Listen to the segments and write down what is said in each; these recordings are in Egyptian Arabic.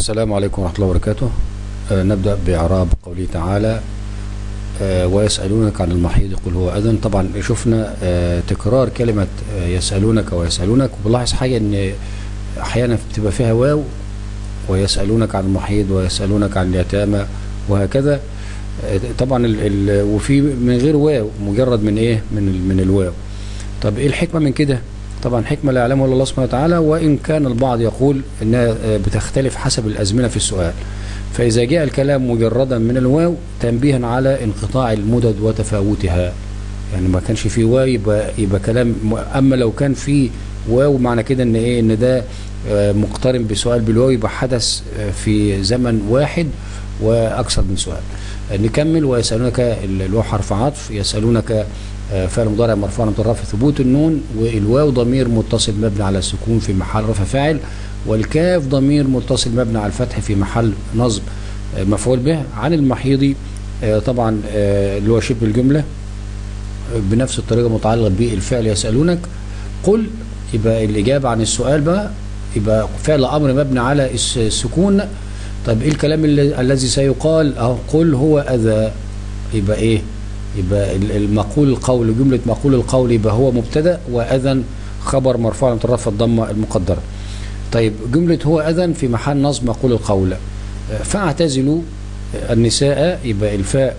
السلام عليكم ورحمة الله وبركاته آه نبدأ بإعراب قوله تعالى آه ويسألونك عن المحيض قل هو أذن طبعا شفنا آه تكرار كلمة آه يسألونك ويسألونك وبلاحظ حاجة أن أحيانا بتبقى فيها واو ويسألونك عن المحيض ويسألونك عن اليتامى وهكذا آه طبعا ال ال وفي من غير واو مجرد من إيه من ال من الواو طب إيه الحكمة من كده طبعا حكمة لا يعلمها الا الله سبحانه وتعالى وإن كان البعض يقول أنها بتختلف حسب الأزمنة في السؤال فإذا جاء الكلام مجردا من الواو تنبيها على انقطاع المدد وتفاوتها يعني ما كانش فيه واو يبقى, يبقى كلام أما لو كان فيه واو معنى كده ان ايه ان ده مقترن بسؤال بالواو يبقى حدث في زمن واحد واكثر من سؤال نكمل ويسالونك الواو حرف عطف يسالونك فعل مضارع مرفوع من الرفع ثبوت النون والواو ضمير متصل مبني على السكون في محل رفع فاعل والكاف ضمير متصل مبني على الفتح في محل نصب مفعول به عن المحيض طبعا اللي هو شبه الجمله بنفس الطريقه متعلق بالفعل يسالونك قل يبقى الاجابه عن السؤال بقى يبقى فعل امر مبني على السكون طيب ايه الكلام الذي سيقال اهو قل هو اذى يبقى ايه يبقى المقول القول جملة مقول القول يبقى هو مبتدا وأذن خبر مرفوع من الرفع الضمة المقدرة طيب جملة هو أذن في محل نصب مقول القول فاعتزلوا النساء يبقى الفاء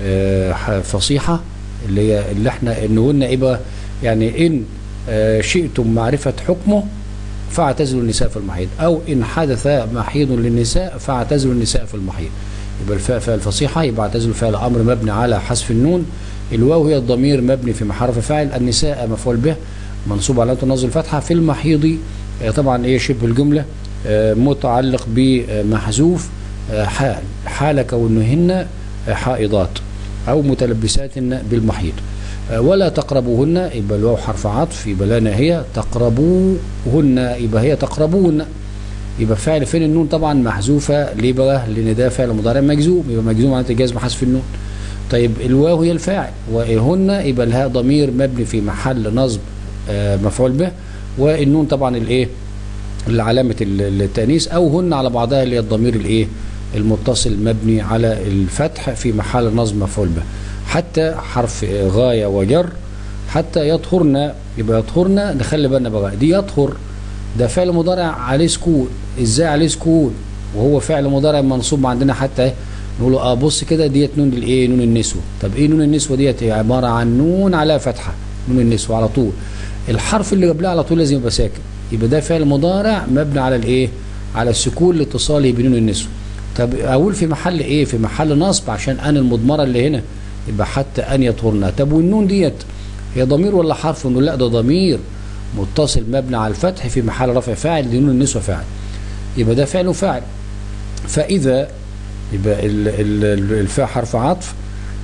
فصيحة اللي هي اللي احنا ان قلنا يبقى يعني ان شئتم معرفة حكمه فاعتزلوا النساء في المحيض او ان حدث محيض للنساء فاعتزلوا النساء في المحيض يبقى الفاء فاء الفصيحة يبقى اعتزلوا فعل أمر مبني على حذف النون الواو هي الضمير مبني في محل فاعل النساء مفعول به منصوب على النصب الفتحة في المحيض طبعا ايه شبه الجملة متعلق بمحذوف حال حال كونهن حائضات أو متلبسات بالمحيض ولا تقربوهن يبقى الواو حرف عطف يبقى لا ناهية تقربوهن يبقى هي تقربون يبقى فعل فين النون طبعا محذوفه ليه بقى لان ده فعل مضارع مجزوم يبقى مجزوم معناته الجزم حذف النون طيب الواو هي الفاعل وهن يبقى الهاء ضمير مبني في محل نصب آه مفعول به والنون طبعا الايه علامه التانيث او هن على بعضها اللي هي الضمير الايه المتصل مبني على الفتح في محل نصب مفعول به حتى حرف غايه وجر حتى يطهرن يبقى يطهرن نخلي بالنا بقى دي يطهر ده فعل مضارع عليه سكون ازاي عليه سكون وهو فعل مضارع منصوب عندنا حتى نقول اه بص كده ديت نون الايه نون النسوه طب ايه نون النسوه ديت هي عباره عن نون على فتحه نون النسوه على طول الحرف اللي قبلها على طول لازم يبقى ساكن يبقى ده فعل مضارع مبني على الايه على السكون لاتصاله بنون النسوه طب اقول في محل ايه في محل نصب عشان ان المضمره اللي هنا يبقى حتى ان يطهرنا طب والنون ديت هي ضمير ولا حرف نقول لا ده ضمير متصل مبني على الفتح في محل رفع فاعل لنون النسوة فاعل يبقى ده فعل وفاعل فإذا يبقى الفاء حرف عطف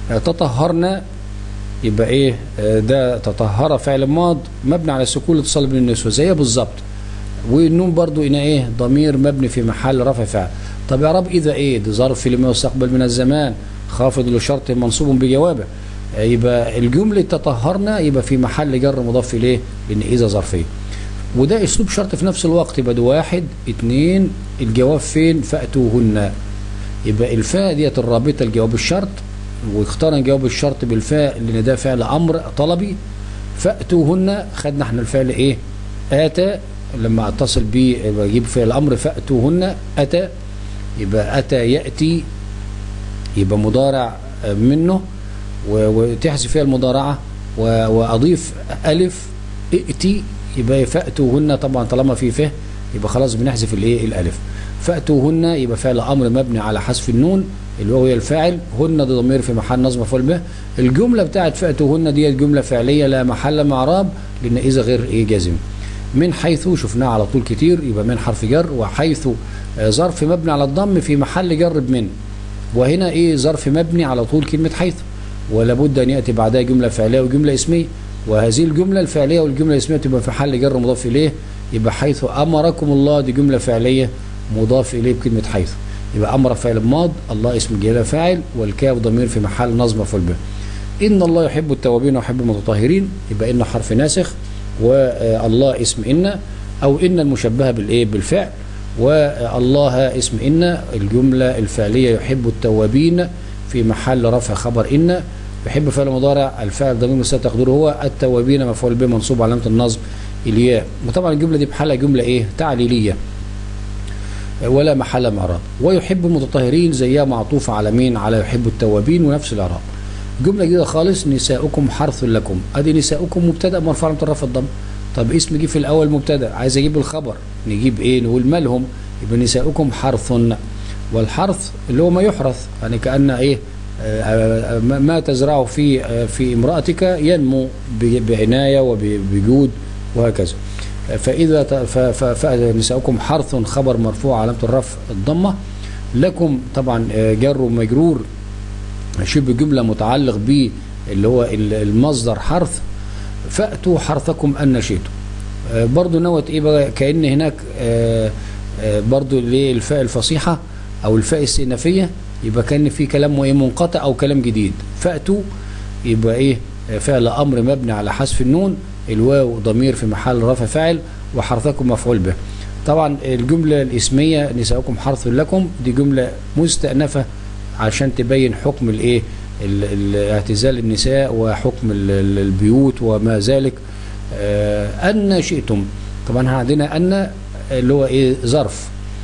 تطهرنا يبقى ايه ده تطهر فعل ماض مبني على السكون الاتصال بين النسوة زيها بالظبط والنون برضو هنا ايه ضمير مبني في محل رفع فاعل طب يا رب اذا ايه ده ظرف لما يستقبل من الزمان خافض لشرط منصوب بجوابه يبقى الجملة تطهرنا يبقى في محل جر مضاف إليه لأن إذا ظرفية وده أسلوب شرط في نفس الوقت يبقى ده واحد اتنين الجواب فين فأتوهن يبقى الفاء ديت الرابطة الجواب الشرط واختارنا جواب الشرط بالفاء لأن ده فعل أمر طلبي فأتوهن خدنا احنا الفعل إيه آتى لما أتصل بيه بجيب فعل أمر فأتوهن أتى يبقى أتى يأتي يبقى مضارع منه وتحذف فيها المضارعة وأضيف ألف ائتي يبقى فأتوهن طبعا طالما في فه يبقى خلاص بنحذف الايه الألف فأتوهن يبقى فعل أمر مبني على حذف النون اللي هو الفاعل هن ده ضمير في محل نصب مفعول به الجملة بتاعت فأتوهن دي جملة فعلية لا محل مع اعراب لأن إذا غير إيه جازم من حيث شفناها على طول كتير يبقى من حرف جر وحيث ظرف مبني على الضم في محل جر بمن وهنا إيه ظرف مبني على طول كلمة حيث ولا بد أن يأتي بعدها جملة فعلية وجملة اسمية وهذه الجملة الفعلية والجملة الاسمية تبقى في حل جر مضاف إليه يبقى حيث أمركم الله دي جملة فعلية مضاف إليه بكلمة حيث يبقى أمر فعل ماض الله اسم الجلالة فاعل والكاف ضمير في محل نصب مفعول به إن الله يحب التوابين ويحب المتطهرين يبقى إن حرف ناسخ والله اسم إن أو إن المشبهة بالإيه بالفعل والله اسم إن الجملة الفعلية يحب التوابين في محل رفع خبر إن يحب فعل مضارع الفاعل ضمير مستتر تقديره هو التوابين مفعول به منصوب علامة النصب الياء وطبعا الجملة دي بحالها جملة إيه تعليلية ولا محل من اعراب ويحب المتطهرين زيها معطوفة على مين على يحب التوابين ونفس الاعراب جملة جديدة خالص نساؤكم حرث لكم ادي نساؤكم مبتدا مرفوع علامة الرفع الضم طب اسم جه في الاول مبتدا عايز اجيب الخبر نجيب ايه نقول مالهم يبقى نساؤكم حرث والحرث اللي هو ما يحرث يعني كأن ايه آه، ما ما تزرعه في آه، في امرأتك ينمو ب- بعناية وبجود وهكذا فإذا ت- ف- ف- فنساؤكم حرث خبر مرفوع علامة الرفع الضمة لكم طبعا آه، جر ومجرور شبه جملة متعلق به اللي هو ال- المصدر حرث فأتوا حرثكم أن شئتم آه، برضو نوت إيه بقى كأن هناك آه، آه، برضو ليه الفاء الفصيحة أو الفاء السينفية يبقى كان في كلام إيه منقطع أو كلام جديد فأتوا يبقى إيه آه، فعل أمر مبني على حذف النون الواو ضمير في محل رفع فاعل وحرثكم مفعول به طبعا الجملة الاسمية نساؤكم حرث لكم دي جملة مستأنفة عشان تبين حكم الايه ال- ال- اعتزال النساء وحكم ال- ال- البيوت وما ذلك آه، أن شئتم طبعا احنا عندنا أن اللي هو ايه ظرف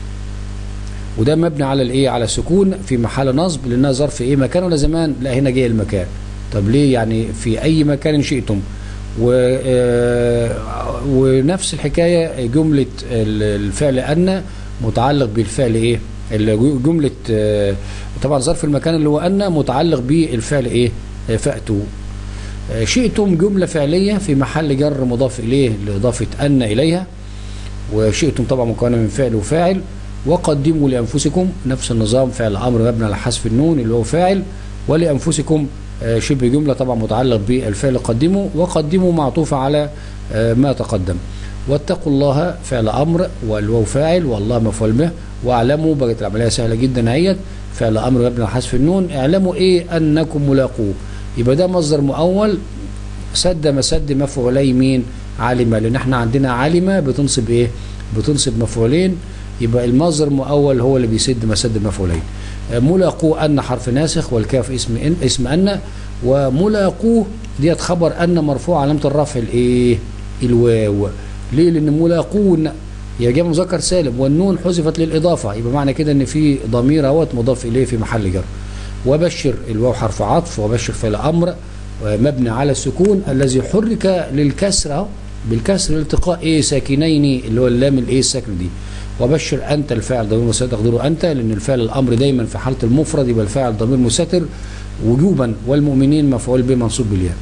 وده مبني على الايه على السكون في محل نصب لانها ظرف ايه مكان ولا زمان لا هنا جاي المكان طب ليه يعني في اي مكان شئتم و آه، ونفس الحكايه جمله ال- الفعل ان متعلق بالفعل ايه ال- جمله آه، طبعا ظرف المكان اللي هو ان متعلق بالفعل ايه آه، فاتوا آه، شئتم جمله فعليه في محل جر مضاف اليه لاضافه ان اليها وشئتم طبعا مكونه من فعل وفاعل وقدموا لانفسكم نفس النظام فعل امر مبني على حذف النون اللي هو فاعل ولانفسكم آه، شبه جمله طبعا متعلق بالفعل قدموا وقدموا معطوفه على آه، ما تقدم واتقوا الله فعل امر والواو فاعل والله مفعول به واعلموا بقت العمليه سهله جدا اهيت فعل امر مبني على حذف النون اعلموا ايه انكم ملاقوه يبقى ده مصدر مؤول سد مسد مفعولي مين علم لان احنا عندنا علم بتنصب ايه بتنصب مفعولين يبقى المصدر المؤول هو اللي بيسد مسد المفعولين آه، ملاقوه ان حرف ناسخ والكاف اسم ان اسم ان وملاقوه ديت خبر ان مرفوع علامه الرفع الايه الواو ليه لان ملاقون يا جمع مذكر سالم والنون حذفت للاضافه يبقى معنى كده ان في ضمير اهوت مضاف اليه في محل جر وبشر الواو حرف عطف وبشر فعل امر مبني على السكون الذي حرك للكسر اهو بالكسر الالتقاء ايه ساكنين اللي هو اللام الايه الساكن دي وبشر انت الفاعل ضمير مستتر تقديره انت لان الفعل الامر دايما في حاله المفرد يبقى الفاعل ضمير مستتر وجوبا والمؤمنين مفعول به منصوب بالياء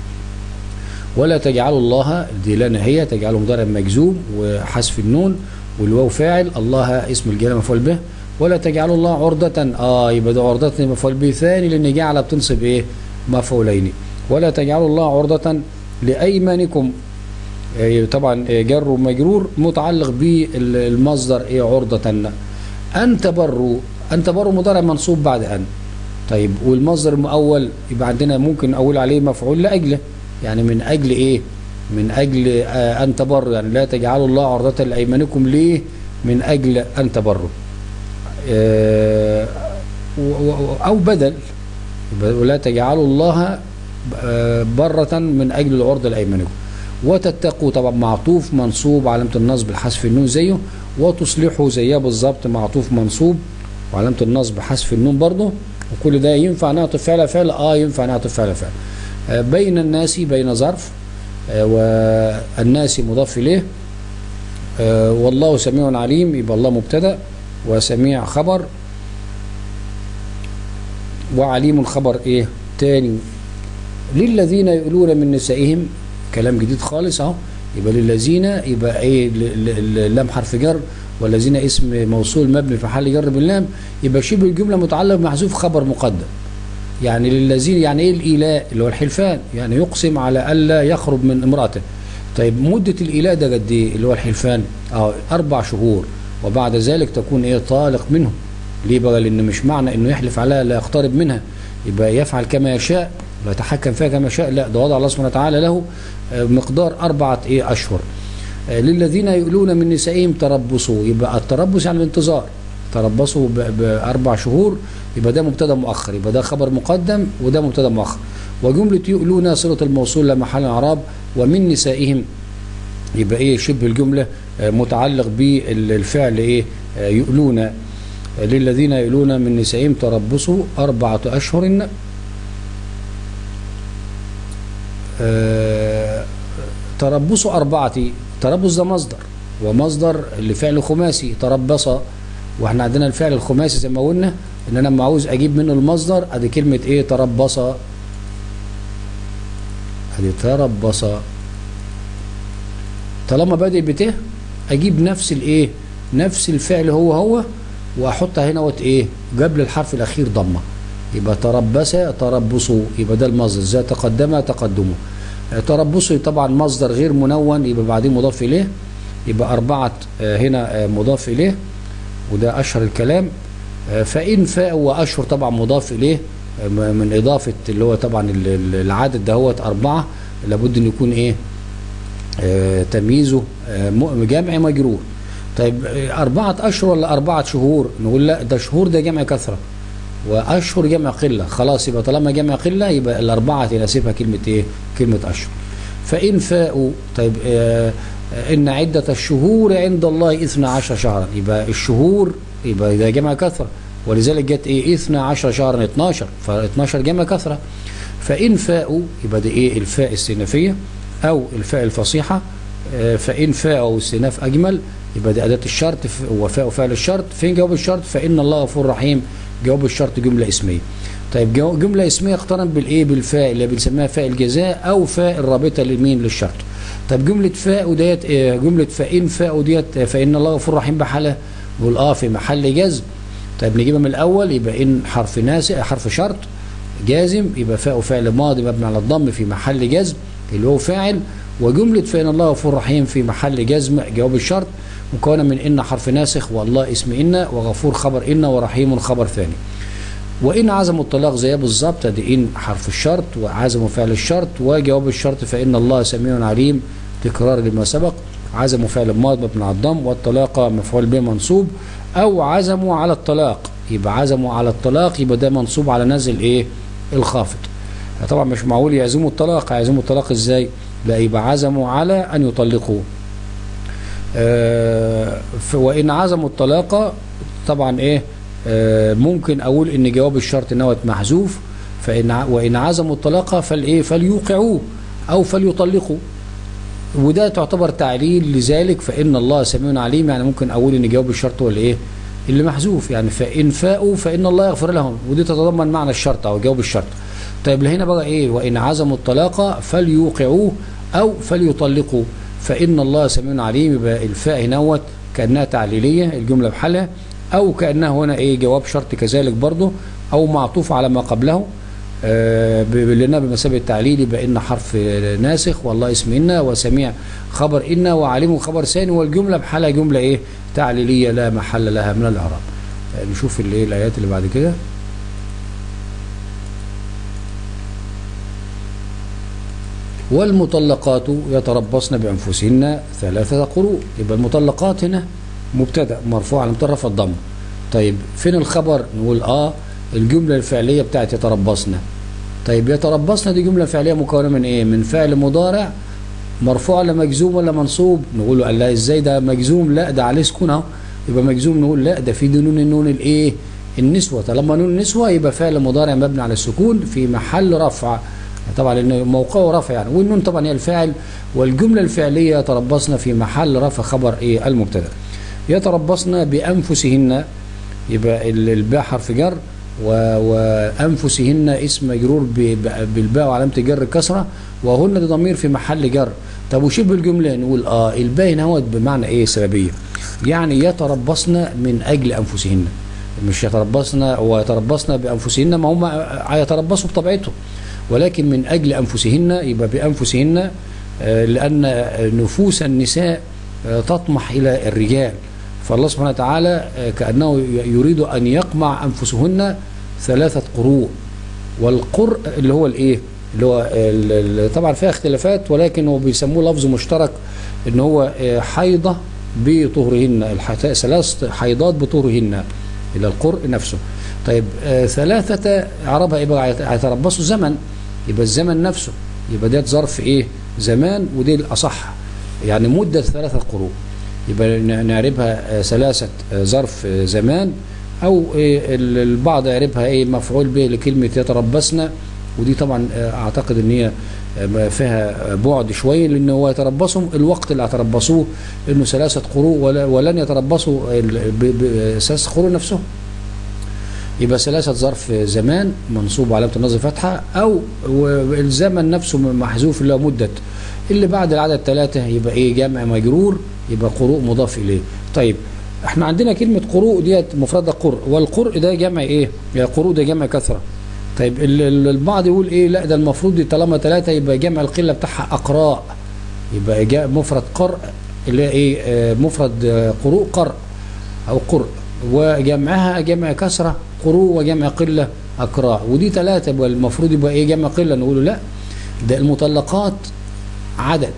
ولا تجعلوا الله دي لنا هي تجعلوا مضارع مجزوم وحذف النون والواو فاعل الله اسم الجلاله مفعول به ولا تجعلوا الله عرضة اه يبقى ده عرضة مفعول به ثاني لان جعل بتنصب ايه مفعولين ولا تجعلوا الله عرضة لأيمانكم آه، طبعا آه، جر ومجرور متعلق بالمصدر ايه عرضة أن تبروا أن تبروا مضارع منصوب بعد أن طيب والمصدر المؤول يبقى عندنا ممكن أقول عليه مفعول لأجله يعني من أجل إيه من أجل آه، أن تبروا يعني لا تجعلوا الله عرضة لأيمانكم ليه من أجل أن تبروا آه، و- و- أو بدل يبقى ولا تجعلوا الله آه، برة من أجل العرض لأيمانكم وتتقوا طبعا معطوف منصوب علامة النصب الحذف النون زيه وتصلحوا زيها بالظبط معطوف منصوب وعلامة النصب حذف النون برضه وكل ده ينفع نعطف فعل فعل اه ينفع نعطف فعل فعل آه، بين الناس بين ظرف آه، والناس مضاف إليه آه، والله سميع عليم يبقى الله مبتدأ وسميع خبر وعليم خبر ايه تاني للذين يؤلون من نسائهم كلام جديد خالص اهو يبقى للذين يبقى ايه ل- ل- اللام حرف جر والذين اسم موصول مبني في محل جر باللام يبقى شبه الجمله متعلق بمحذوف خبر مقدم يعني للذين يعني ايه الايلاء اللي هو الحلفان يعني يقسم على الا يخرج من امراته طيب مده الايلاء ده قد ايه اللي هو الحلفان اه اربع شهور وبعد ذلك تكون ايه طالق منه ليه بقى لان مش معنى انه يحلف عليها لا يقترب منها يبقى يفعل كما يشاء ويتحكم فيها كما يشاء لا ده وضع الله سبحانه وتعالى له آه، مقدار اربعه ايه اشهر آه، للذين يؤلون من نسائهم تربصوا يبقى التربص يعني الانتظار تربصوا ب- بأربع شهور يبقى ده مبتدا مؤخر يبقى ده خبر مقدم وده مبتدا مؤخر وجملة يؤلون صلة الموصول لا محل اعراب ومن نسائهم يبقى ايه شبه الجملة آه، متعلق بالفعل ايه آه، يؤلون آه، للذين يؤلون من نسائهم تربصوا أربعة أشهر آه، تربصوا أربعة تربص ده مصدر ومصدر لفعل خماسي تربص واحنا عندنا الفعل الخماسي زي ما قلنا ان انا لما عاوز اجيب منه المصدر ادي كلمة ايه تربص ادي تربص طالما بادئ بته اجيب نفس الايه نفس الفعل هو هو واحطها هنا وت ايه قبل الحرف الاخير ضمه يبقى تربص تربصوا يبقى ده المصدر زي تقدم تقدمه آه، تربصوا طبعا مصدر غير منون يبقى بعدين مضاف اليه يبقى اربعه آه، هنا آه، مضاف اليه وده اشهر الكلام آه، فان فاء واشهر طبعا مضاف اليه آه، من اضافه اللي هو طبعا ال- ال- العدد دهوت اربعه لابد ان يكون ايه آه، تمييزه آه، م- جمع مجرور طيب آه، أربعة أشهر ولا أربعة شهور نقول لا ده شهور ده جمع كثرة وأشهر جمع قلة خلاص يبقى طالما جمع قلة يبقى الأربعة تناسبها كلمة إيه كلمة أشهر فإن فاءوا طيب آه آه، إن عدة الشهور عند الله إثنى عشر شهرا يبقى الشهور يبقى ده جمع كثرة ولذلك جت إيه إثنى عشر شهرا 12 ف 12 جمع كثرة فإن فاءوا يبقى ده إيه الفاء الاستئنافية أو الفاء الفصيحة آه، فإن فاء أو استئناف أجمل يبقى دي أداة الشرط ف- وفاء فعل الشرط فين جواب الشرط فإن الله غفور رحيم جواب الشرط جملة اسمية طيب جو- جملة اسمية اقترن بالإيه بالفاء اللي بنسميها فاء الجزاء أو فاء الرابطة لمين للشرط طب جملة فاء وديت آه، جملة فإن فاء وديت آه، فإن الله غفور رحيم بحالة نقول اه في محل جزم طيب نجيبها من الأول يبقى إن حرف ناسخ حرف شرط جازم يبقى فاء فعل ماضي مبني على الضم في محل جزم اللي هو فاعل وجملة فإن الله غفور رحيم في محل جزم جواب الشرط مكونة من إن حرف ناسخ والله اسم إن وغفور خبر إن ورحيم خبر ثاني وإن عزم الطلاق زيها بالظبط ادي إن حرف الشرط وعزم فعل الشرط وجواب الشرط فإن الله سميع عليم تكرار لما سبق عزم فعل ماض مبني على الضم والطلاق مفعول به منصوب أو عزموا على الطلاق يبقى عزموا على الطلاق يبقى ده منصوب على نزل إيه الخافض طبعا مش معقول يعزموا الطلاق يعزموا الطلاق ازاي لا يبقى عزموا على ان يطلقوا آه ف- وان عزموا الطلاق طبعا ايه آه ممكن اقول ان جواب الشرط نوت محذوف فان ع- وان عزموا الطلاق فالايه فليوقعوه او فليطلقوا وده تعتبر تعليل لذلك فان الله سميع عليم يعني ممكن اقول ان جواب الشرط هو الايه اللي محذوف يعني فان فاءوا فان الله يغفر لهم ودي تتضمن معنى الشرط او جواب الشرط طيب هنا بقى ايه وان عزموا الطلاق فليوقعوه او فليطلقوا فان الله سميع عليم يبقى الفاء هنوت كانها تعليليه الجمله بحالها او كانها هنا ايه جواب شرط كذلك برضه او معطوف على ما قبله آه، ب- لأنها بمثابة التعليل يبقى إن حرف ناسخ والله اسم إن وسميع خبر إن وعليم خبر ثاني والجملة بحالها جملة إيه تعليلية لا محل لها من الإعراب آه، نشوف الإيه الآيات اللي بعد كده والمطلقات يتربصن بأنفسهن ثلاثة قروء يبقى المطلقات هنا مبتدأ مرفوع على مطرف الضم طيب فين الخبر نقول آه الجملة الفعلية بتاعت يتربصن طيب يتربصن دي جملة فعلية مكونة من إيه من فعل مضارع مرفوع ولا مجزوم ولا منصوب نقول له قال لا ازاي ده مجزوم لا ده عليه سكون اهو يبقى مجزوم نقول لا ده في دي نون النون الايه النسوة طالما نون النسوة يبقى فعل مضارع مبني على السكون في محل رفع طبعا لان موقعه رفع يعني والنون طبعا هي الفاعل والجملة الفعلية يتربصن في محل رفع خبر ايه المبتدا يتربصن بانفسهن يبقى ال- الباء حرف جر و- وانفسهن اسم مجرور ب- ب- بالباء وعلامه جر كسره وهن ده ضمير في محل جر طب وشبه الجمله نقول اه الباء هنا هوت بمعنى ايه سببيه يعني يتربصن من اجل انفسهن مش يتربصن ويتربصن بانفسهن ما هم هيتربصوا بطبيعتهم ولكن من اجل انفسهن يبقى بانفسهن آه، لان نفوس النساء آه، تطمح الى الرجال فالله سبحانه وتعالى آه، كأنه ي- يريد أن يقمع أنفسهن ثلاثة قروء والقرء اللي هو الإيه اللي هو ال- ال- طبعا فيها اختلافات ولكن هو بيسموه لفظ مشترك ان هو آه، حيضه بطهرهن الح- ثلاث حيضات بطهرهن الى القرء نفسه طيب آه، ثلاثه اعرابها ايه بقى هيتربصوا زمن يبقى الزمن نفسه يبقى ده ظرف ايه زمان ودي الاصح يعني مده ثلاثه قروء يبقى ن- نعربها آه، ثلاثه آه، ظرف آه، زمان او إيه ال- البعض يعربها ايه مفعول به لكلمه يتربصن ودي طبعا آه، اعتقد ان هي آه، فيها بعد شويه لان هو يتربصهم الوقت اللي هيتربصوه انه ثلاثه قروء ولا- ولن يتربصوا ال- ب- ب- ثلاثه قروء نفسهم يبقى ثلاثة ظرف زمان منصوب علامة النصب فتحة أو و- الزمن نفسه محذوف اللي هو مدة اللي بعد العدد ثلاثة يبقى إيه جمع مجرور يبقى قروء مضاف إليه طيب احنا عندنا كلمة قروء ديت مفردة قرء والقرء ده جمع إيه؟ يا قروء ده جمع كثرة طيب ال- ال- البعض يقول إيه لا ده المفروض دي طالما ثلاثة يبقى جمع القلة بتاعها أقراء يبقى جاء مفرد قرء اللي هي إيه آه، مفرد آه، قروء قرء أو قرء وجمعها جمع كسرة قروء وجمع قلة أقراء ودي ثلاثة يبقى المفروض يبقى إيه جمع قلة نقوله لا ده المطلقات عدد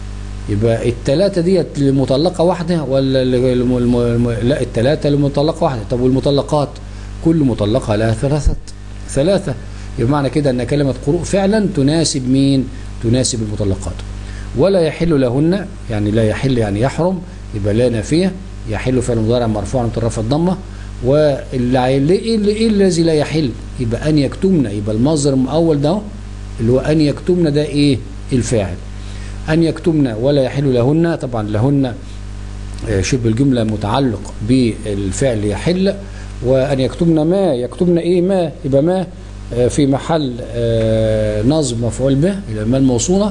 يبقى الثلاثة ديت لمطلقة واحدة ولا ل- الم- الم- الم- لا الثلاثة لمطلقة واحدة طب والمطلقات كل مطلقة لها ثلاثة ثلاثة يبقى معنى كده أن كلمة قروء فعلا تناسب مين تناسب المطلقات ولا يحل لهن يعني لا يحل يعني يحرم يبقى لا نافية يحل فعل مضارع مرفوع من طرف الضمة واللي عي- ايه اللي ايه الذي لا يحل يبقى ان يكتمن يبقى المصدر المؤول ده اللي هو ان يكتمن ده ايه الفاعل أن يكتمن ولا يحل لهن طبعا لهن آه، شبه الجملة متعلق بالفعل يحل وأن يكتمن ما يكتمن إيه ما يبقى ما آه، في محل آه، نصب مفعول به إلى ما الموصولة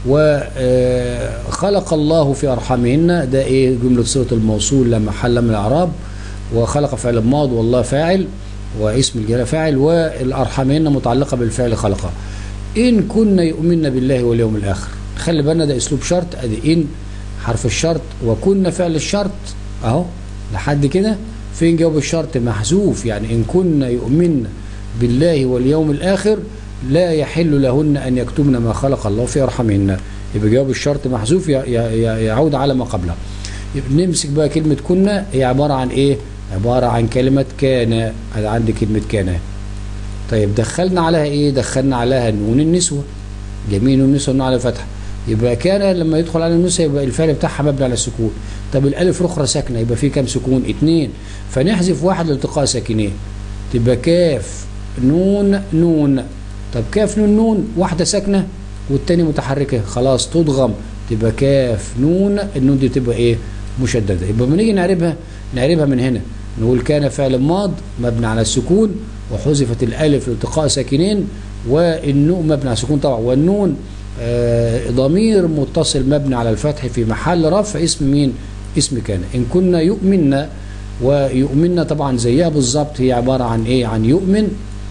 وخلق الله في أرحامهن ده إيه جملة صيغة الموصول لا محل من الأعراب وخلق فعل ماض والله فاعل واسم الجلالة فاعل والأرحامهن متعلقة بالفعل خلقه إن كنا يؤمن بالله واليوم الآخر خلي بالنا ده أسلوب شرط أدي إن حرف الشرط وكنا فعل الشرط أهو لحد كده فين جواب الشرط محذوف يعني إن كنا يؤمن بالله واليوم الآخر لا يحل لهن أن يكتمن ما خلق الله في أرحامهن يبقى جواب الشرط محذوف ي- ي- ي- يعود على ما قبله يبقى نمسك بقى كلمة كنا هي عبارة عن إيه؟ عبارة عن كلمة كان أنا عندي كلمة كان طيب دخلنا عليها ايه دخلنا عليها نون النسوة جميل نون النسوة نون على فتحة يبقى كان لما يدخل على النسوة يبقى الفعل بتاعها مبني على السكون طب الالف الاخرى ساكنه يبقى في كام سكون اتنين فنحذف واحد لالتقاء ساكنين تبقى كاف نون نون طب كاف نون نون واحده ساكنه والتاني متحركه خلاص تضغم تبقى كاف نون النون دي تبقى ايه مشدده يبقى لما نيجي نعربها نعربها من هنا نقول كان فعل ماض مبني على السكون وحذفت الالف لالتقاء ساكنين والنون مبني على السكون طبعا والنون آه ضمير متصل مبني على الفتح في محل رفع اسم مين اسم كان ان كنا يؤمن ويؤمن طبعا زيها بالظبط هي عباره عن ايه عن يؤمن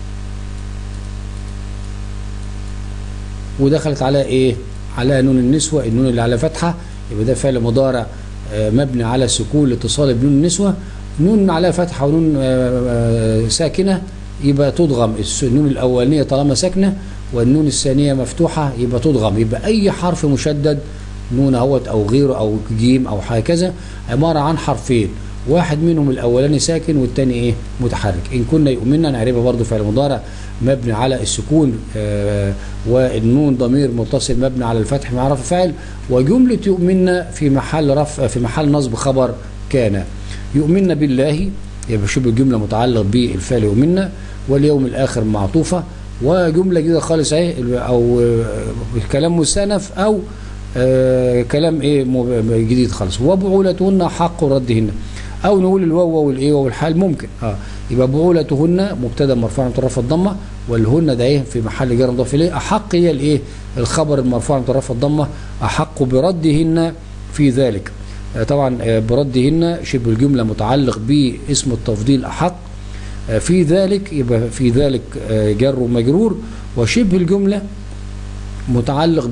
ودخلت على ايه على نون النسوة النون اللي على فتحة يبقى ده فعل مضارع آه، مبني على السكون لاتصال بنون النسوة نون على فتحة ونون آه، آه، ساكنة يبقى تضغم الس- النون الأولانية طالما ساكنة والنون الثانية مفتوحة يبقى تضغم يبقى أي حرف مشدد نون اهوت أو غيره أو جيم أو هكذا عبارة عن حرفين واحد منهم الأولاني ساكن والتاني إيه متحرك إن كنا يؤمننا نعرفها برضو فعل مضارع مبني على السكون آه والنون ضمير متصل مبني على الفتح مع رفع فاعل وجملة يؤمننا في محل رفع في محل نصب خبر كان يؤمن بالله يبقى شبه الجملة متعلق بالفعل يؤمننا واليوم الآخر معطوفة وجملة جديدة خالص اهي أو آه، كلام مستأنف أو آه كلام ايه م- جديد خالص وبعولتهن حق ردهن او نقول الواو والايه والحال ممكن اه يبقى بعولتهن مبتدا مرفوع من طرف الضمه والهن ده ايه في محل جر مضاف اليه احق هي الايه الخبر المرفوع من طرف الضمه احق بردهن في ذلك آه طبعا آه بردهن شبه الجمله متعلق باسم التفضيل احق آه في ذلك يبقى في ذلك آه جر ومجرور وشبه الجمله متعلق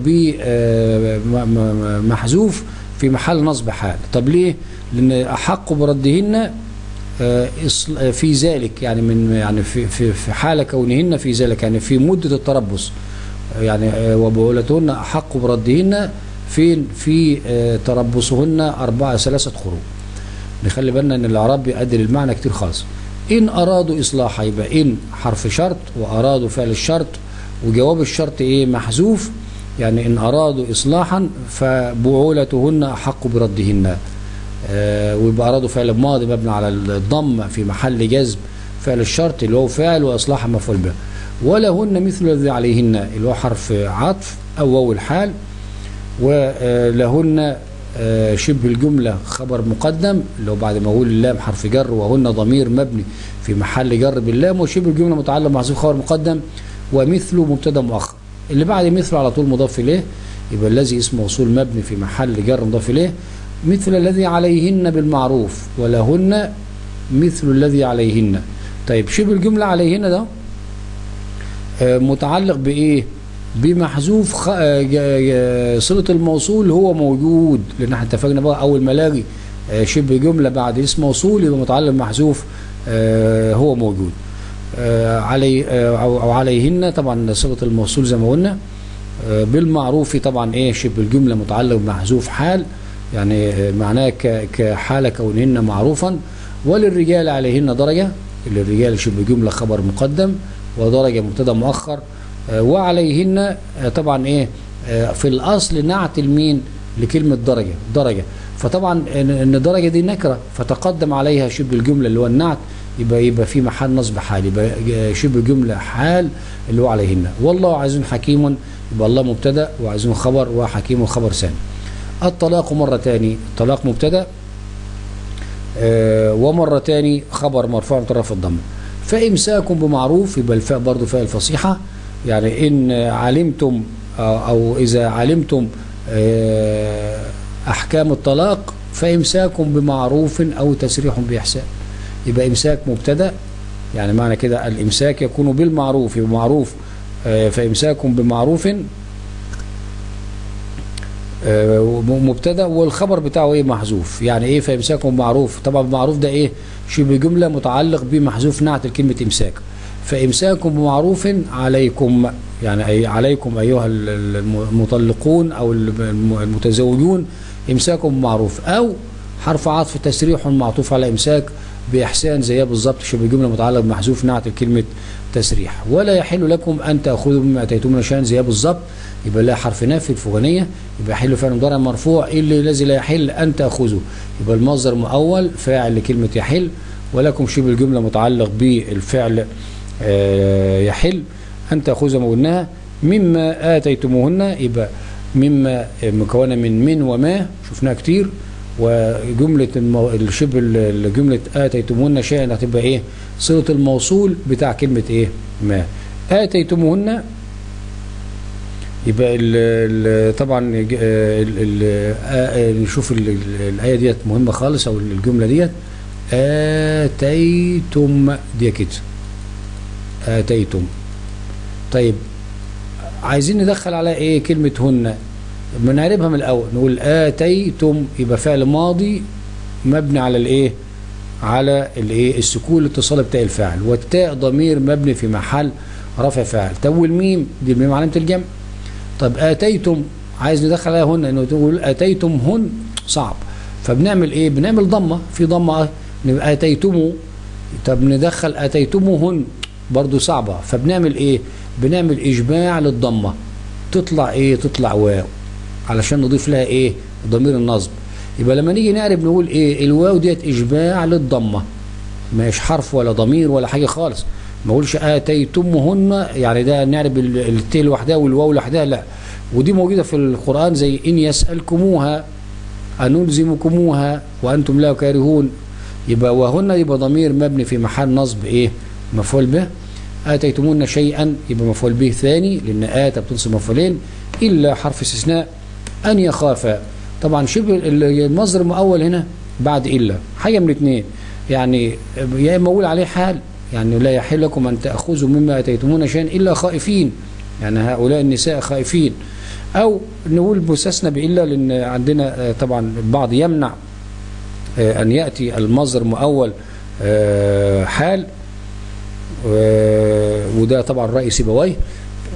بمحذوف في محل نصب حال طب ليه لان احق بردهن آه، إصل- آه، في ذلك يعني من يعني في في في حال كونهن في ذلك يعني في مده التربص يعني آه، وبعولتهن أحق بردهن فين في آه، تربصهن أربعة ثلاثة قروء نخلي بالنا ان الاعراب بيؤدي للمعنى كتير خالص ان ارادوا اصلاحا يبقى ان حرف شرط وارادوا فعل الشرط وجواب الشرط ايه محذوف يعني ان ارادوا اصلاحا فبعولتهن احق بردهن آه ويبقى ارادوا فعل ماضي مبني على الضم في محل جزم فعل الشرط اللي هو فاعل واصلاحا مفعول به ولهن مثل الذي عليهن اللي هو حرف عطف او واو الحال ولهن آه، شبه الجملة خبر مقدم اللي هو بعد ما اقول اللام حرف جر وهن ضمير مبني في محل جر باللام وشبه الجملة متعلق محذوف خبر مقدم ومثله مبتدا مؤخر اللي بعد مثله على طول مضاف اليه يبقى الذي اسم موصول مبني في محل جر مضاف اليه مثل الذي عليهن بالمعروف ولهن مثل الذي عليهن طيب شبه الجملة عليهن ده آه، متعلق بايه بمحذوف خ... آه، ج- ج- صلة الموصول هو موجود لان احنا اتفقنا بقى اول ما الاقي آه، شبه جملة بعد اسم موصول يبقى متعلق محذوف آه، هو موجود آه، علي آه، او أو عليهن طبعا صلة الموصول زي ما قلنا آه، بالمعروف طبعا ايه شبه الجملة متعلق بمحذوف حال يعني آه، معناه ك- كحالة كونهن معروفا وللرجال عليهن درجة للرجال شبه جملة خبر مقدم ودرجة مبتدا مؤخر آه، وعليهن آه، طبعا ايه آه، في الاصل نعت المين لكلمة درجة درجة فطبعا ان إن الدرجة دي نكرة فتقدم عليها شبه الجملة اللي هو النعت يبقى يبقى في محل نصب حال يبقى ج- شبه جملة حال اللي هو عليهن والله عز حكيم يبقى الله مبتدا وعز خبر وحكيم خبر ثاني الطلاق مرة تاني الطلاق مبتدا آه، ومرة تاني خبر مرفوع من طرف الضمه فإمساك بمعروف يبقى الفاء برضه فاء الفصيحة يعني إن علمتم آه، أو إذا علمتم آه، أحكام الطلاق فإمساك بمعروف أو تسريح بإحسان يبقى إمساك مبتدا يعني معنى كده الإمساك يكون بالمعروف يبقى معروف آه، فإمساك بمعروف آه، مبتدا والخبر بتاعه ايه محذوف يعني ايه فامساكم معروف طبعا المعروف ده ايه شبه جمله متعلق بمحذوف نعت الكلمه امساك فامساكم بمعروف عليكم يعني أي عليكم ايها ال- ال- المطلقون او الم- المتزوجون امساكم بمعروف او حرف عطف تسريح معطوف على امساك باحسان زيها بالظبط شبه جمله متعلق بمحذوف نعت الكلمه تسريح ولا يحل لكم ان تاخذوا مما اتيتم شيئا زيها بالظبط يبقى لها حرف نافي الفوقانيه يبقى يحل فعل مضارع مرفوع اللي الذي لا يحل ان تاخذوا يبقى المصدر مؤول فاعل لكلمه يحل ولكم شبه الجمله متعلق بالفعل آه، يحل ان تاخذوا ما قلناها مما اتيتموهن يبقى مما مكونه من من وما شفناها كتير وجمله المو... الشبه ال- جمله اتيتموهن شيئا هتبقى ايه صله الموصول بتاع كلمه ايه ما اتيتموهن يبقى ال ال طبعا ج- آه، ال ال آه، نشوف ال- ال- الآية ديت مهمة خالص أو الجملة ديت آتيتم دي كده آتيتم طيب عايزين ندخل على إيه كلمة هن بنعربها من الأول نقول آتيتم يبقى فعل ماضي مبني على الإيه على الإيه السكون الاتصال بتاع الفاعل والتاء ضمير مبني في محل رفع فاعل طب والميم دي الميم علامة الجمع طب اتيتم عايز ندخل عليها هن انه تقول اتيتم هن صعب فبنعمل ايه بنعمل ضمه في ضمه نبقى اتيتموا طب ندخل اتيتموهن برضو صعبه فبنعمل ايه بنعمل اجماع للضمه تطلع ايه تطلع واو علشان نضيف لها ايه ضمير النصب يبقى لما نيجي نعرب نقول ايه الواو ديت اجماع للضمه مش حرف ولا ضمير ولا حاجه خالص ما اقولش اتيتمهن يعني ده نعرب ال- الت لوحدها والواو لوحدها لا ودي موجوده في القران زي ان يسالكموها انلزمكموها وانتم لا كارهون يبقى وهن يبقى ضمير مبني في محل نصب ايه مفعول به اتيتمون شيئا يبقى مفعول به ثاني لان اتى بتنصب مفعولين الا حرف استثناء ان يخافا طبعا شبه ال- المصدر المؤول هنا بعد الا حاجه من الاثنين يعني يا اما اقول عليه حال يعني لا يحل لكم ان تاخذوا مما اتيتمون شيئا الا خائفين يعني هؤلاء النساء خائفين او نقول مستثنى بالا لان عندنا آه، طبعا البعض يمنع آه، ان ياتي المصدر مؤول آه، حال و- وده طبعا راي سيبويه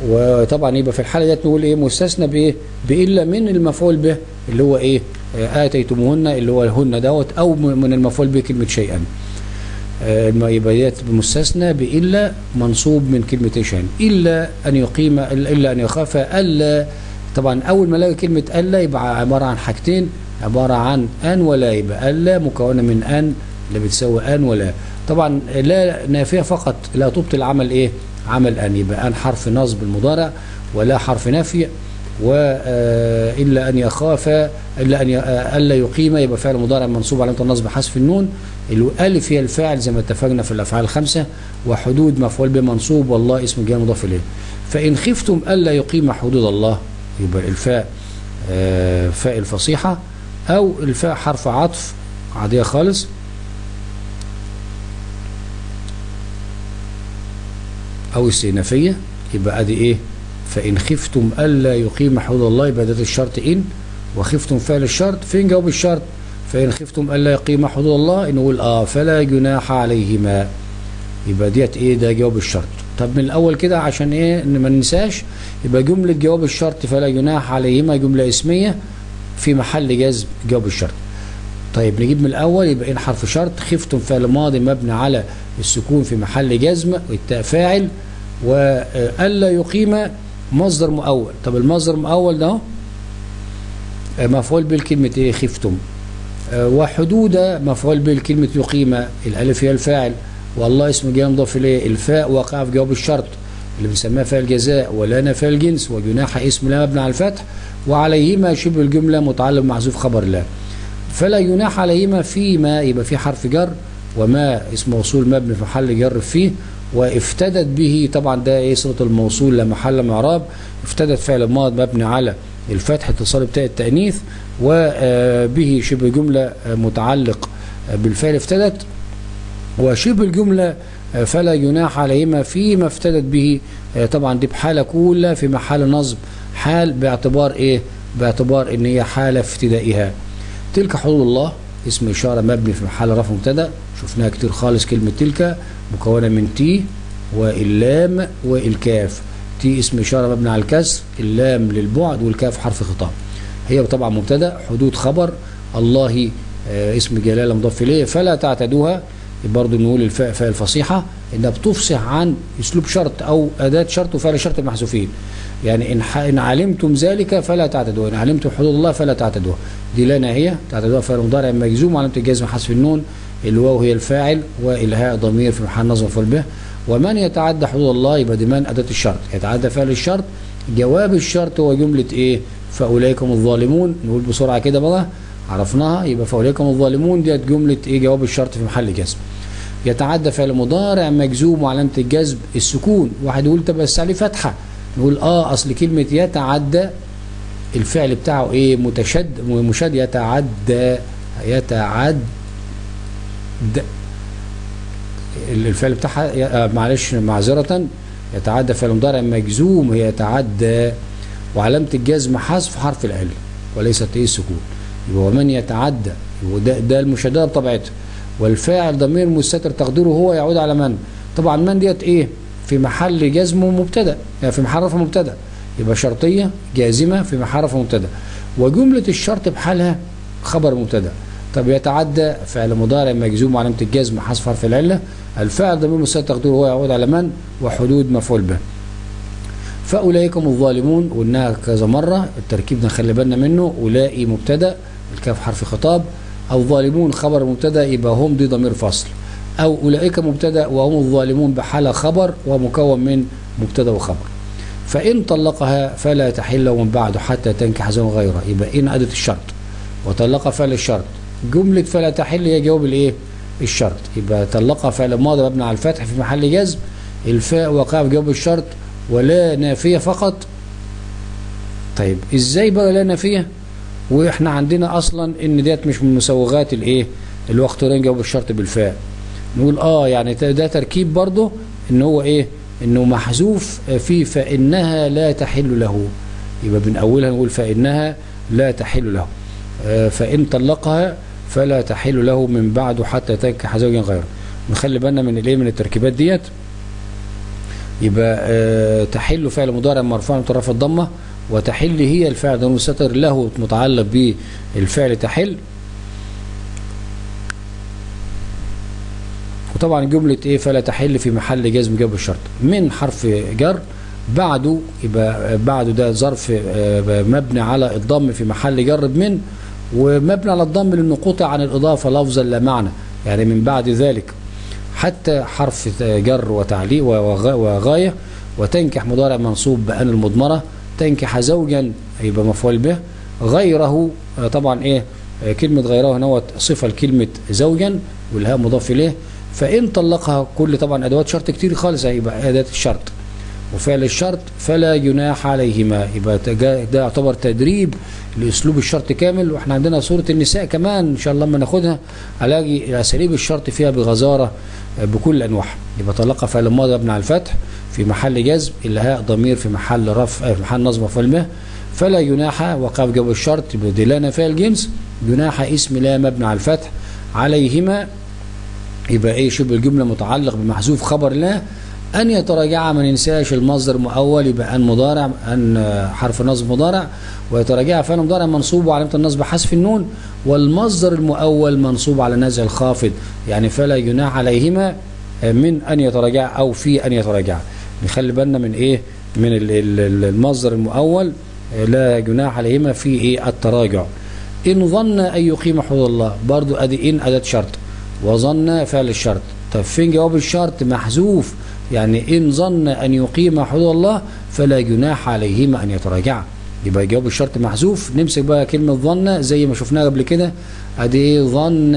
وطبعا يبقى في الحاله ديت نقول ايه مستثنى بايه بالا من المفعول به اللي هو ايه آه، اتيتموهن اللي هو هن دوت او م- من المفعول به كلمه شيئا آه، الم- يبقى ديت مستثنى بالا منصوب من كلمه شيئا الا ان يقيم الا ان يخاف الا طبعا اول ما الاقي كلمه الا يبقى عباره عن حاجتين عباره عن ان ولا يبقى الا مكونه من ان اللي بتساوي ان ولا طبعا لا نافيه فقط لا تبطل عمل ايه عمل ان يبقى ان حرف نصب المضارع ولا حرف نفي والا ان يخاف الا ان ي- آه، الا يقيم يبقى فعل مضارع منصوب علامه النصب حذف النون الالف هي الفاعل زي ما اتفقنا في الافعال الخمسه وحدود مفعول به منصوب والله اسم جاء مضاف اليه فان خفتم الا يقيم حدود الله يبقى الفاء آه، فاء الفصيحه او الفاء حرف عطف عاديه خالص او استئنافيه يبقى ادي ايه فان خفتم الا يقيم حدود الله يبقى ده الشرط ان وخفتم فعل الشرط فين جواب الشرط فان خفتم الا يقيم حدود الله نقول اه فلا جناح عليهما يبقى ديت ايه ده جواب الشرط طب من الاول كده عشان ايه ان ما ننساش يبقى جمله جواب الشرط فلا جناح عليهما جمله اسميه في محل جزم جواب الشرط طيب نجيب من الاول يبقى ان حرف شرط خفتم فعل ماضي مبني على السكون في محل جزم والتاء فاعل والا يقيم مصدر مؤول طب المصدر المؤول ده أهو، مفعول بالكلمه ايه خفتم آه، وحدود مفعول بالكلمه يقيم الالف هي الفاعل والله اسم جاي مضاف اليه الفاء وقع في جواب الشرط اللي بنسميها فاء الجزاء ولا فاء الجنس وجناح اسم لا مبني على الفتح وعليهما شبه الجمله متعلق محذوف خبر لا فلا جناح عليهما فيما يبقى في حرف جر وما اسم موصول مبني في محل جر فيه وافتدت به طبعا ده ايه صله الموصول لا محل من اعراب افتدت فعل ماض مبني على الفتح اتصال بتاء التانيث وبه شبه جمله آه، متعلق آه، بالفعل افتدت وشبه الجملة آه، فلا جناح عليهما فيما افتدت به آه، طبعا دي بحالة كلها في محل نصب حال باعتبار ايه باعتبار ان هي حالة في ابتدائها تلك حدود الله اسم إشارة مبني في محل رفع مبتدا شفناها كتير خالص كلمة تلك مكونة من تي واللام والكاف تي اسم إشارة مبني على الكسر اللام للبعد والكاف حرف خطاب هي طبعا مبتدا حدود خبر الله آه، اسم جلالة مضاف إليه فلا تعتدوها برضه نقول الفاء فاء الفصيحة انها بتفصح عن اسلوب شرط او اداة شرط وفعل شرط محذوفين يعني ان ح- ان علمتم ذلك فلا تعتدوها ان علمتم حدود الله فلا تعتدوها دي لا ناهية تعتدوها فعل مضارع مجزوم وعلامة الجزم حذف النون الواو هي الفاعل والهاء ضمير في محل نصب مفعول به ومن يتعدى حدود الله يبقى دي من اداة الشرط يتعدى فعل الشرط جواب الشرط هو جملة ايه فاولئك هم الظالمون نقول بسرعة كده بقى عرفناها يبقى فاولئك هم الظالمون ديت جملة ايه جواب الشرط في محل جزم يتعدى فعل مضارع مجزوم وعلامة الجزم السكون واحد يقول طب بس عليه فتحة نقول اه اصل كلمة يتعدى الفعل بتاعه ايه متشد مشد يتعدى يتعد الفعل بتاعها آه، معلش معذرة يتعدى فعل مضارع مجزوم هي يتعدى وعلامة الجزم حذف حرف العلة وليست ايه السكون يبقى ومن يتعدى يبقى ده, ده المشددة بطبيعتها والفاعل ضمير مستتر تقديره هو يعود على من طبعا من ديت ايه في محل جزم مبتدا يعني في محل رفع مبتدا يبقى شرطيه جازمه في محل رفع مبتدا وجمله الشرط بحالها خبر مبتدا طب يتعدى فعل مضارع مجزوم وعلامه الجزم حذف حرف العله الفاعل ضمير مستتر تقديره هو يعود على من وحدود مفعول به فاولئك هم الظالمون قلناها كذا مره التركيب ده نخلي بالنا منه اولئي مبتدا الكاف حرف خطاب او ظالمون خبر مبتدا يبقى هم دي ضمير فصل او اولئك مبتدا وهم الظالمون بحاله خبر ومكون من مبتدا وخبر فان طلقها فلا تحل من بعد حتى تنكح زوجا غيره يبقى ان اداه الشرط وطلق فعل الشرط جمله فلا تحل هي جواب الايه الشرط يبقى طلقها فعل ماضي مبني على الفتح في محل جزم الفاء وقع في جواب الشرط ولا نافيه فقط طيب ازاي بقى لا نافيه واحنا عندنا اصلا ان ديت مش من مسوغات الايه الوقت جواب الشرط بالفاء نقول اه يعني ده تركيب برضه ان هو ايه انه محذوف في فانها لا تحل له يبقى من اولها نقول فانها لا تحل له آه فان طلقها فلا تحل له من بعد حتى تنكح زوجا غيره نخلي بالنا من الايه من التركيبات ديت يبقى آه تحل فعل مضارع مرفوع مترفع الضمه وتحل هي الفعل ضمير مستتر له متعلق بالفعل تحل وطبعا جملة ايه فلا تحل في محل جزم جاب الشرط من حرف جر بعده يبقى بعده ده ظرف مبني على الضم في محل جر من ومبني على الضم لانه قطع عن الاضافه لفظا لا معنى يعني من بعد ذلك حتى حرف جر وتعليق وغايه وتنكح مضارع منصوب بان المضمره تنكح زوجا يبقى مفعول به غيره طبعا ايه كلمه غيره هنا صفه لكلمه زوجا والهاء مضاف اليه فان طلقها كل طبعا ادوات شرط كتير خالص هيبقى اداه الشرط وفعل الشرط فلا جناح عليهما يبقى ده يعتبر تدريب لاسلوب الشرط كامل واحنا عندنا سوره النساء كمان ان شاء الله لما ناخدها الاقي اساليب الشرط فيها بغزاره بكل انواعها يبقى طلقها فعل ماضي مبني على الفتح في محل جزم الهاء ضمير في محل رفع في محل نصب مفعول به فلا جناح وقف جواب الشرط بدلانه فعل جنس جناح اسم لا مبني على الفتح عليهما يبقى ايه شبه الجمله متعلق بمحذوف خبر لا أن يتراجع ما ننساش المصدر مؤول يبقى أن مضارع أن حرف نصب مضارع ويتراجع فعل مضارع منصوب وعلامة النصب حذف النون والمصدر المؤول منصوب على نزع الخافض يعني فلا جناح عليهما من أن يتراجع أو في أن يتراجع نخلي بالنا من إيه من المصدر المؤول لا جناح عليهما في إيه التراجع إن ظن أن يقيم حدود الله برضو أدي إن أداة شرط وظن فعل الشرط طب فين جواب الشرط محذوف يعني إن ظن أن يقيم حدود الله فلا جناح عليهما أن يتراجعا يبقى جواب الشرط محذوف نمسك بقى كلمة ظن زي ما شفناها قبل كده ادي ايه ظن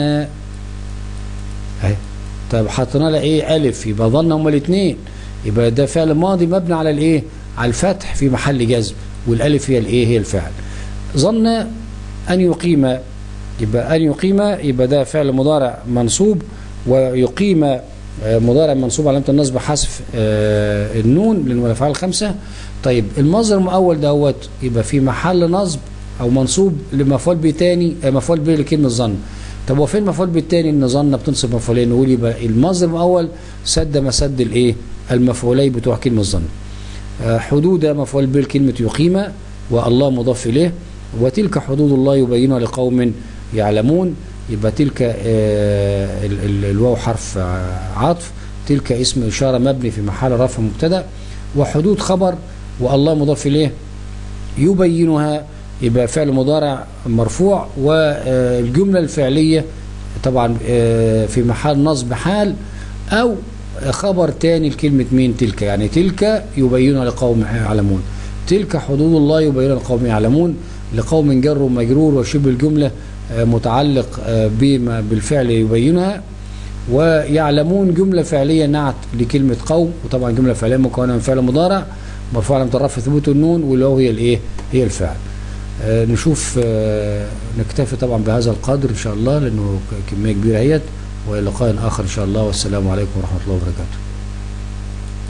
اهي طب حطينا لها ايه الف يبقى ظن هما الاثنين يبقى ده فعل ماضي مبني على الايه على الفتح في محل جزم والالف هي الايه هي الفعل ظن ان يقيم يبقى ان يقيم يبقى ده فعل مضارع منصوب ويقيم مضارع منصوب علامه النصب حذف النون للافعال الخمسه طيب المصدر المؤول دوت يبقى في محل نصب او منصوب لمفعول به تاني مفعول به لكلمه ظن طب وفين المفعول به التاني ان ظن بتنصب مفعولين نقول يبقى المصدر المؤول سد مسد الايه المفعولين بتوع كلمه ظن حدود مفعول به كلمه يقيم والله مضاف اليه وتلك حدود الله يبينها لقوم يعلمون يبقى تلك الواو حرف عطف تلك اسم إشارة مبني في محل رفع مبتدا وحدود خبر والله مضاف إليه يبينها يبقى فعل مضارع مرفوع والجملة الفعلية طبعا في محل نصب حال أو خبر تاني لكلمة مين تلك يعني تلك يبينها لقوم يعلمون تلك حدود الله يبينها لقوم يعلمون لقوم جر ومجرور وشبه الجملة متعلق بما بالفعل يبينها ويعلمون جملة فعلية نعت لكلمة قوم وطبعا جملة فعلية مكونة من فعل مضارع مرفوع على الرفع ثبوت النون واللي هو هي الايه هي الفعل آه نشوف آه نكتفي طبعا بهذا القدر ان شاء الله لانه كمية كبيرة اهيت والى لقاء اخر ان شاء الله والسلام عليكم ورحمة الله وبركاته